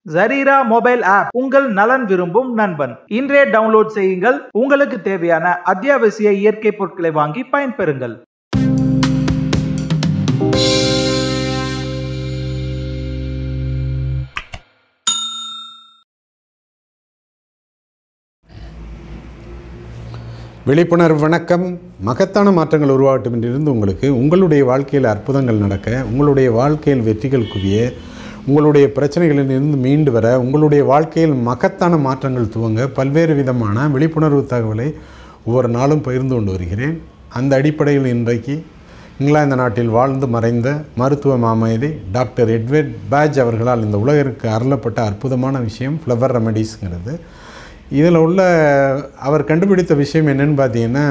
ஜரீரா mobile app உங்கள் நலன் விரும்பும் நண்பன் இன்றே டவுன்லோட் செய்யுங்கள் உங்களுக்கு தேவையான அத்தியாவசிய இயற்கை பொருட்களை வாங்கி பயன்பெறுங்கள் விழிப்புணர்வு வணக்கம் மகத்தான மாற்றங்கள் உருவாகட்டும் என்றிருந்து உங்களுக்கு உங்களுடைய வாழ்க்கையில் அற்புதங்கள் நடக்க உங்களுடைய வாழ்க்கையில் வெற்றிகள் குவிய உங்களுடைய பிரச்சனைகளிலிருந்து மீண்டு வர உங்களுடைய வாழ்க்கையில் மகத்தான மாற்றங்கள் துவங்க பல்வேறு விதமான விழிப்புணர்வு தகவலை ஒவ்வொரு நாளும் பகிர்ந்து கொண்டு வருகிறேன் அந்த அடிப்படையில் இன்றைக்கு இங்கிலாந்து நாட்டில் வாழ்ந்து மறைந்த மருத்துவ மாமேதை டாக்டர் எட்வர்ட் பேட்ஜ் அவர்களால் இந்த உலகிற்கு அருளப்பட்ட அற்புதமான விஷயம் ஃப்ளவர் ரெமடிஸ்ங்கிறது இதில் உள்ள அவர் கண்டுபிடித்த விஷயம் என்னன்னு பார்த்தீங்கன்னா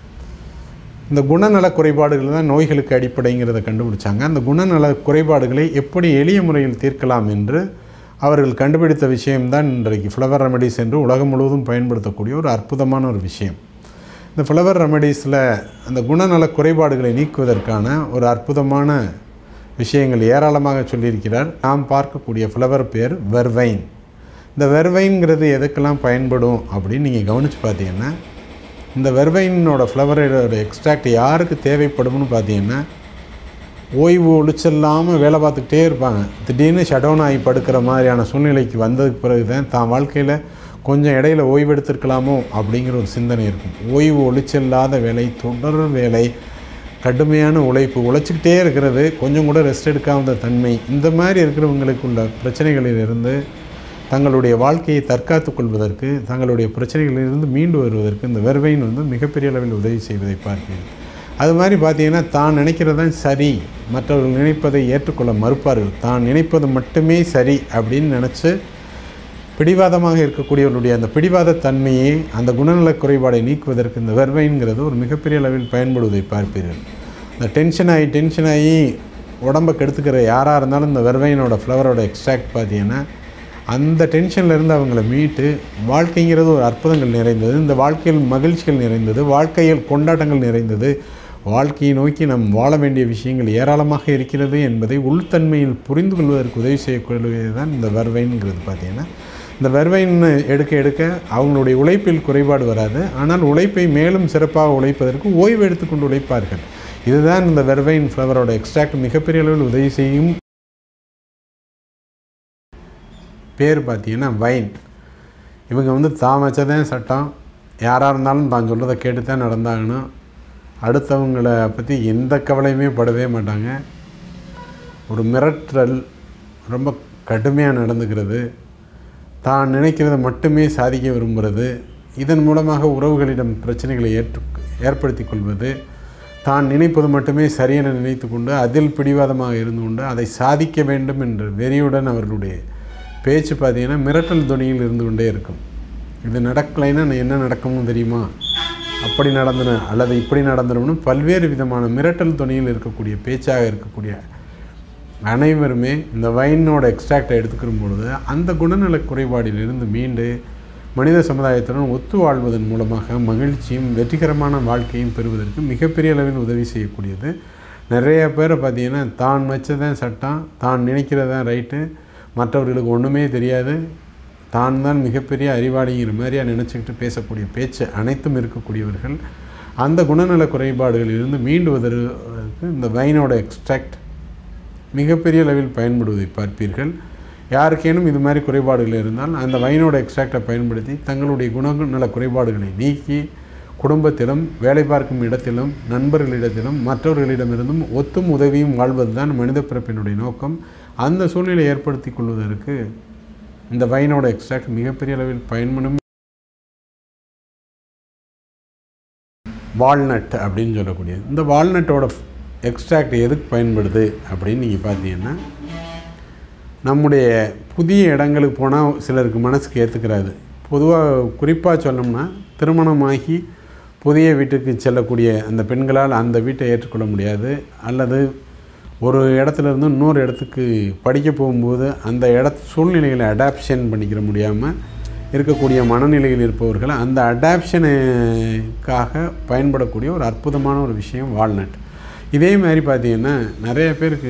இந்த குணநல குறைபாடுகள் தான் நோய்களுக்கு அடிப்படைங்கிறத கண்டுபிடிச்சாங்க அந்த குணநல குறைபாடுகளை எப்படி எளிய முறையில் தீர்க்கலாம் என்று அவர்கள் கண்டுபிடித்த விஷயம்தான் இன்றைக்கு ஃப்ளவர் ரெமடிஸ் என்று உலகம் முழுவதும் பயன்படுத்தக்கூடிய ஒரு அற்புதமான ஒரு விஷயம் இந்த ஃப்ளவர் ரெமடிஸில் அந்த குணநல குறைபாடுகளை நீக்குவதற்கான ஒரு அற்புதமான விஷயங்கள் ஏராளமாக சொல்லியிருக்கிறார் நாம் பார்க்கக்கூடிய ஃப்ளவர் பேர் வெர்வைன் இந்த வெர்வைன்கிறது எதுக்கெல்லாம் பயன்படும் அப்படின்னு நீங்கள் கவனித்து பார்த்தீங்கன்னா இந்த வெர்வைனோட ஃப்ளவரோட எக்ஸ்ட்ராக்ட் யாருக்கு தேவைப்படும்னு பார்த்தீங்கன்னா ஓய்வு ஒழிச்சில்லாமல் வேலை பார்த்துக்கிட்டே இருப்பாங்க திடீர்னு ஷடவுன் ஆகி படுக்கிற மாதிரியான சூழ்நிலைக்கு வந்ததுக்கு பிறகு தான் தான் வாழ்க்கையில் கொஞ்சம் இடையில ஓய்வு எடுத்திருக்கலாமோ அப்படிங்கிற ஒரு சிந்தனை இருக்கும் ஓய்வு ஒழிச்சில்லாத வேலை தொடர் வேலை கடுமையான உழைப்பு உழைச்சிக்கிட்டே இருக்கிறது கொஞ்சம் கூட ரெஸ்ட் எடுக்காத தன்மை இந்த மாதிரி இருக்கிறவங்களுக்குள்ள பிரச்சனைகளிலிருந்து தங்களுடைய வாழ்க்கையை தற்காத்து கொள்வதற்கு தங்களுடைய பிரச்சனைகளிலிருந்து மீண்டு வருவதற்கு இந்த வெர்வைன் வந்து மிகப்பெரிய அளவில் உதவி செய்வதை பார்ப்பீர்கள் அது மாதிரி பார்த்தீங்கன்னா தான் நினைக்கிறதான் சரி மற்றவர்கள் நினைப்பதை ஏற்றுக்கொள்ள மறுப்பார்கள் தான் நினைப்பது மட்டுமே சரி அப்படின்னு நினச்சி பிடிவாதமாக இருக்கக்கூடியவர்களுடைய அந்த பிடிவாத தன்மையை அந்த குணநல குறைபாடை நீக்குவதற்கு இந்த வெர்வைங்கிறது ஒரு மிகப்பெரிய அளவில் பயன்படுவதை பார்ப்பீர்கள் இந்த டென்ஷன் ஆகி டென்ஷன் ஆகி உடம்பை கெடுத்துக்கிற யாராக இருந்தாலும் இந்த வெர்வைனோட ஃப்ளவரோட எக்ஸ்ட்ராக்ட் பார்த்தீங்கன்னா அந்த டென்ஷன்லேருந்து அவங்கள மீட்டு வாழ்க்கைங்கிறது ஒரு அற்புதங்கள் நிறைந்தது இந்த வாழ்க்கையில் மகிழ்ச்சிகள் நிறைந்தது வாழ்க்கையில் கொண்டாட்டங்கள் நிறைந்தது வாழ்க்கையை நோக்கி நம் வாழ வேண்டிய விஷயங்கள் ஏராளமாக இருக்கிறது என்பதை உள்தன்மையில் புரிந்து கொள்வதற்கு உதவி செய்யக்கூடியது தான் இந்த வெர்வைன்ங்கிறது பார்த்திங்கன்னா இந்த வெர்வைன் எடுக்க எடுக்க அவங்களுடைய உழைப்பில் குறைபாடு வராது ஆனால் உழைப்பை மேலும் சிறப்பாக உழைப்பதற்கு ஓய்வு எடுத்துக்கொண்டு உழைப்பார்கள் இதுதான் இந்த வெர்வைன் ஃப்ளவரோட எக்ஸ்ட்ராக்ட் மிகப்பெரிய அளவில் உதவி செய்யும் பேர் பார்த்தீங்கன்னா வைன் இவங்க வந்து தான் வச்சதான் சட்டம் யாராக இருந்தாலும் தான் சொல்கிறத கேட்டு தான் நடந்தாங்கன்னு அடுத்தவங்கள பற்றி எந்த கவலையுமே படவே மாட்டாங்க ஒரு மிரட்டல் ரொம்ப கடுமையாக நடந்துக்கிறது தான் நினைக்கிறத மட்டுமே சாதிக்க விரும்புகிறது இதன் மூலமாக உறவுகளிடம் பிரச்சனைகளை ஏற்று ஏற்படுத்தி கொள்வது தான் நினைப்பது மட்டுமே சரியென நினைத்து கொண்டு அதில் பிடிவாதமாக இருந்து கொண்டு அதை சாதிக்க வேண்டும் என்ற வெறியுடன் அவர்களுடைய பேச்சு பார்த்தீங்கன்னா மிரட்டல் துணியில் இருந்து கொண்டே இருக்கும் இது நடக்கலைன்னா என்ன நடக்கும்னு தெரியுமா அப்படி நடந்தன அல்லது இப்படி நடந்துடும்னு பல்வேறு விதமான மிரட்டல் துணியில் இருக்கக்கூடிய பேச்சாக இருக்கக்கூடிய அனைவருமே இந்த வைனோட எக்ஸ்ட்ராக்டை எடுத்துக்கிற பொழுது அந்த குணநல குறைபாடிலிருந்து மீண்டு மனித சமுதாயத்துடன் ஒத்து வாழ்வதன் மூலமாக மகிழ்ச்சியும் வெற்றிகரமான வாழ்க்கையும் பெறுவதற்கு மிகப்பெரிய அளவில் உதவி செய்யக்கூடியது நிறைய பேரை பார்த்தீங்கன்னா தான் வச்சதான் சட்டம் தான் நினைக்கிறதான் ரைட்டு மற்றவர்களுக்கு ஒன்றுமே தெரியாது தான் தான் மிகப்பெரிய அறிவாளிங்கிற மாதிரியாக நினச்சிக்கிட்டு பேசக்கூடிய பேச்சு அனைத்தும் இருக்கக்கூடியவர்கள் அந்த குணநல குறைபாடுகளிலிருந்து மீண்டுவதற்கு இந்த வைனோட எக்ஸ்ட்ராக்ட் மிகப்பெரிய அளவில் பயன்படுவதை பார்ப்பீர்கள் யாருக்கேனும் இது மாதிரி குறைபாடுகள் இருந்தால் அந்த வைனோட எக்ஸ்ட்ராக்டை பயன்படுத்தி தங்களுடைய குணநல குறைபாடுகளை நீக்கி குடும்பத்திலும் வேலை பார்க்கும் இடத்திலும் நண்பர்களிடத்திலும் மற்றவர்களிடமிருந்தும் ஒத்தும் உதவியும் வாழ்வது தான் மனித பிறப்பினுடைய நோக்கம் அந்த சூழ்நிலை ஏற்படுத்தி கொள்வதற்கு இந்த வைனோட எக்ஸ்ட்ராக்ட் மிகப்பெரிய அளவில் பயன்படும் வால்நட் அப்படின்னு சொல்லக்கூடியது இந்த வால்நட்டோட எக்ஸ்ட்ராக்ட் எதுக்கு பயன்படுது அப்படின்னு நீங்கள் பார்த்தீங்கன்னா நம்முடைய புதிய இடங்களுக்கு போனால் சிலருக்கு மனசுக்கு ஏற்றுக்கிறாது பொதுவாக குறிப்பாக சொல்லணும்னா திருமணமாகி புதிய வீட்டுக்கு செல்லக்கூடிய அந்த பெண்களால் அந்த வீட்டை ஏற்றுக்கொள்ள முடியாது அல்லது ஒரு இடத்துல இருந்து இன்னொரு இடத்துக்கு படிக்க போகும்போது அந்த இட சூழ்நிலைகளை அடாப்ஷன் பண்ணிக்கிற முடியாமல் இருக்கக்கூடிய மனநிலையில் இருப்பவர்கள் அந்த அடாப்ஷனுக்காக பயன்படக்கூடிய ஒரு அற்புதமான ஒரு விஷயம் வால்நட் இதே மாதிரி பார்த்தீங்கன்னா நிறைய பேருக்கு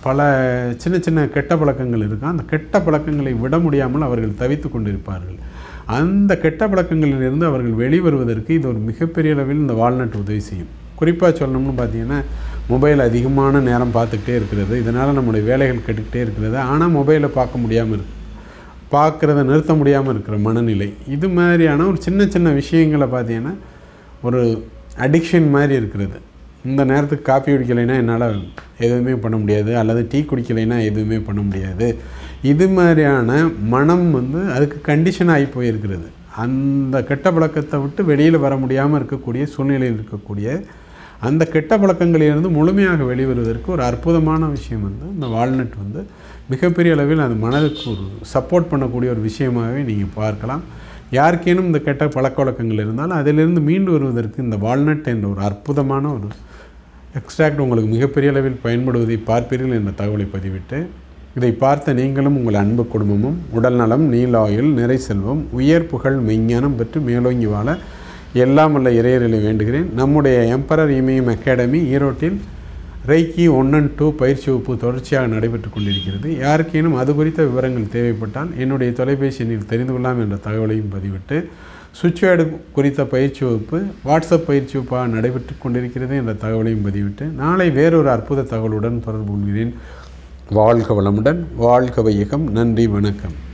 பல சின்ன சின்ன கெட்ட பழக்கங்கள் இருக்கும் அந்த கெட்ட பழக்கங்களை விட முடியாமல் அவர்கள் தவித்து கொண்டிருப்பார்கள் அந்த கெட்ட பழக்கங்களிலிருந்து அவர்கள் வெளிவருவதற்கு இது ஒரு மிகப்பெரிய அளவில் இந்த வால்நட் உதவி செய்யும் குறிப்பாக சொல்லணும்னு பார்த்தீங்கன்னா மொபைல் அதிகமான நேரம் பார்த்துக்கிட்டே இருக்கிறது இதனால் நம்முடைய வேலைகள் கெட்டுக்கிட்டே இருக்கிறது ஆனால் மொபைலை பார்க்க முடியாமல் இருக்கு பார்க்குறத நிறுத்த முடியாமல் இருக்கிற மனநிலை இது மாதிரியான ஒரு சின்ன சின்ன விஷயங்களை பார்த்தீங்கன்னா ஒரு அடிக்ஷன் மாதிரி இருக்கிறது இந்த நேரத்துக்கு காஃபி குடிக்கலைன்னா என்னால் எதுவுமே பண்ண முடியாது அல்லது டீ குடிக்கலைன்னா எதுவுமே பண்ண முடியாது இது மாதிரியான மனம் வந்து அதுக்கு கண்டிஷன் ஆகி போயிருக்கிறது அந்த கெட்ட பழக்கத்தை விட்டு வெளியில் வர முடியாமல் இருக்கக்கூடிய சூழ்நிலையில் இருக்கக்கூடிய அந்த கெட்ட பழக்கங்களிலிருந்து முழுமையாக வெளிவருவதற்கு ஒரு அற்புதமான விஷயம் வந்து இந்த வால்நட் வந்து மிகப்பெரிய அளவில் அது மனதுக்கு ஒரு சப்போர்ட் பண்ணக்கூடிய ஒரு விஷயமாகவே நீங்கள் பார்க்கலாம் யாருக்கேனும் இந்த கெட்ட பழக்க வழக்கங்கள் இருந்தாலும் அதிலிருந்து மீண்டு வருவதற்கு இந்த வால்நட் என்ற ஒரு அற்புதமான ஒரு எக்ஸ்ட்ராக்ட் உங்களுக்கு மிகப்பெரிய அளவில் பயன்படுவதை பார்ப்பீர்கள் என்ற தகவலை பதிவிட்டு இதை பார்த்த நீங்களும் உங்கள் அன்பு குடும்பமும் உடல்நலம் நீலாயுள் நிறை செல்வம் உயர் புகழ் மெய்ஞானம் பெற்று மேலோங்கி வாழ எல்லாம் வல்ல இறையர்களை வேண்டுகிறேன் நம்முடைய எம்பரர் இமயம் அகாடமி ஈரோட்டில் ரெய்கி ஒன் அண்ட் டூ பயிற்சி வகுப்பு தொடர்ச்சியாக நடைபெற்று கொண்டிருக்கிறது யாருக்கேனும் அது குறித்த விவரங்கள் தேவைப்பட்டால் என்னுடைய தொலைபேசி எண்ணில் தெரிந்து கொள்ளலாம் என்ற தகவலையும் பதிவிட்டு சுவிட்ச் வேர்டு குறித்த பயிற்சி வகுப்பு வாட்ஸ்அப் பயிற்சி வகுப்பாக நடைபெற்று கொண்டிருக்கிறது என்ற தகவலையும் பதிவிட்டு நாளை வேறொரு அற்புத தகவலுடன் தொடர்பு கொள்கிறேன் வாழ்க வளமுடன் வாழ்க வையகம் நன்றி வணக்கம்